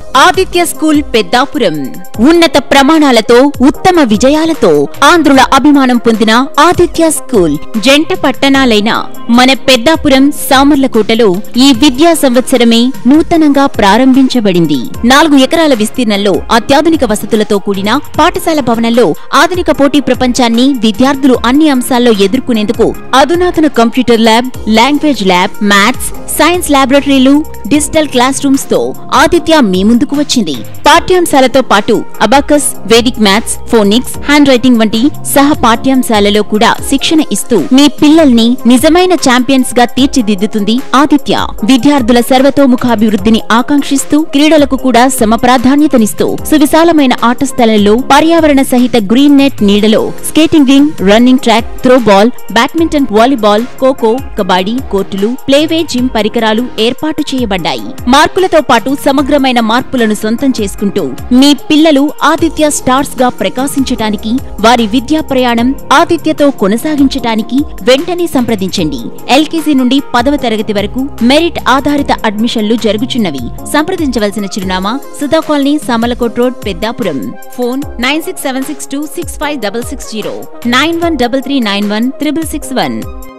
Aditya school Peddapuram ఉన్నత ప్రమాణాలతో ఉత్తమ విజయాలతో ఆంధ్రుల అభిమానం పొందిన ఆదిత్య స్కూల్ జంట పట్టణాలైన మన పెద్దాపురం సామర్లకోటలో ఈ విద్యా సంవత్సరమే నూతనంగా ప్రారంభించబడింది నాలుగు ఎకరాల విస్తీర్ణంలో అత్యాధునిక వసతులతో కూడిన పాఠశాల భవనంలో ఆధునిక పోటీ ప్రపంచాన్ని విద్యార్థులు అన్ని అంశాల్లో ఎదుర్కొనేందుకు అధునాతన computer lab language lab maths science ల్యాబొరేటరీలు డిజిటల్ క్లాస్ రూమ్స్ తో ఆదిత్య మీ ముందుకు వచ్చింది పాఠ్యాంశాలతో పాటు abacus Vedic maths phonics handwriting వంటి సహ పాఠ్యాంశాలలో కూడా శిక్షణ ఇస్తూ మీ పిల్లల్ని నిజమైన ఛాంపియన్స్ గా తీర్చిదిద్దుతుంది ఆదిత్య విద్యార్థుల సర్వతోముఖాభివృద్ధిని ఆకాంక్షిస్తూ క్రీడలకు కూడా సమ ప్రాధాన్యతనిస్తూ సువిశాలమైన ఆట స్థలంలో పర్యావరణ సహిత గ్రీన్ నెట్ నీడలో skating ring running track throw ball badminton volleyball kho kho kabaddi కోర్టులు ప్లేవే జిమ్ పరికరాలు ఏర్పాటు చేయబడ్డాయి మార్కులతో పాటు సమగ్రమైన మార్పులను సొంతం చేసుకుంటూ మీ పిల్లలు ఆదిత్య స్టార్స్ గా ప్రకాశించటానికి వారి విద్యా ప్రయాణం ఆదిత్యతో కొనసాగించటానికి వెంటనే సంప్రదించండి ఎల్కేజీ నుండి పదవ తరగతి వరకు మెరిట్ ఆధారిత అడ్మిషన్లు జరుగుచున్నవి సంప్రదించవలసిన చిరునామా Sudha colony Samalkot road Peddapuram phone nine six seven six two six five double six zero nine one double three nine one triple six one